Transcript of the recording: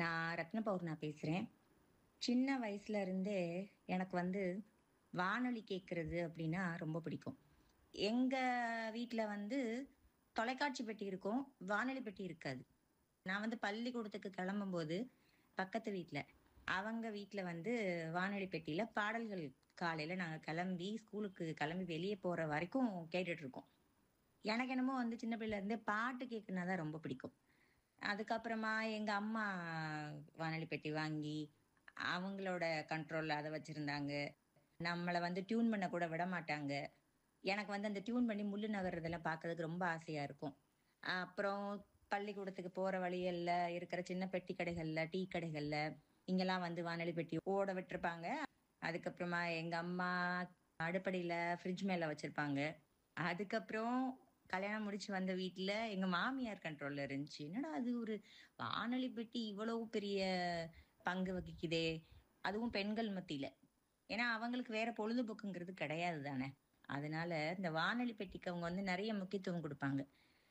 நான் ரத்ன பௌர்ணா பேசுகிறேன் சின்ன வயசுல இருந்தே எனக்கு வந்து வானொலி கேட்குறது அப்படின்னா ரொம்ப பிடிக்கும் எங்கள் வீட்டில் வந்து தொலைக்காட்சி பெட்டி இருக்கும் வானொலி பெட்டி இருக்காது நான் வந்து பள்ளிக்கூடத்துக்கு கிளம்பும்போது பக்கத்து வீட்டில் அவங்க வீட்டில் வந்து வானொலி பெட்டியில் பாடல்கள் காலையில் நாங்கள் கிளம்பி ஸ்கூலுக்கு கிளம்பி வெளியே போகிற வரைக்கும் கேட்டுட்டு இருக்கோம் எனக்கு என்னமோ வந்து சின்ன பிள்ளைல இருந்தே பாட்டு கேட்கணுன்னா தான் ரொம்ப பிடிக்கும் அதுக்கப்புறமா எங்கள் அம்மா வானொலி பெட்டி வாங்கி அவங்களோட கண்ட்ரோலில் அதை வச்சுருந்தாங்க நம்மளை வந்து டியூன் பண்ண கூட விட மாட்டாங்க எனக்கு வந்து அந்த டியூன் பண்ணி முள்ளு நகர்றதெல்லாம் பார்க்கறதுக்கு ரொம்ப ஆசையாக இருக்கும் அப்புறம் பள்ளிக்கூடத்துக்கு போகிற வழிகளில் இருக்கிற சின்ன பெட்டி கடைகளில் டீ கடைகளில் இங்கெல்லாம் வந்து வானொலி பெட்டி ஓட விட்டுருப்பாங்க அதுக்கப்புறமா எங்கள் அம்மா அடுப்படியில் ஃப்ரிட்ஜ் மேலே வச்சுருப்பாங்க அதுக்கப்புறம் கல்யாணம் முடிச்சு வந்த வீட்டில் எங்கள் மாமியார் கண்ட்ரோலில் இருந்துச்சு என்னடா அது ஒரு வானொலி பெட்டி இவ்வளவு பெரிய பங்கு வகிக்குதே அதுவும் பெண்கள் மத்தியில் ஏன்னா அவங்களுக்கு வேற பொழுதுபோக்குங்கிறது கிடையாது தானே அதனால இந்த வானொலி பெட்டிக்கு அவங்க வந்து நிறைய முக்கியத்துவம் கொடுப்பாங்க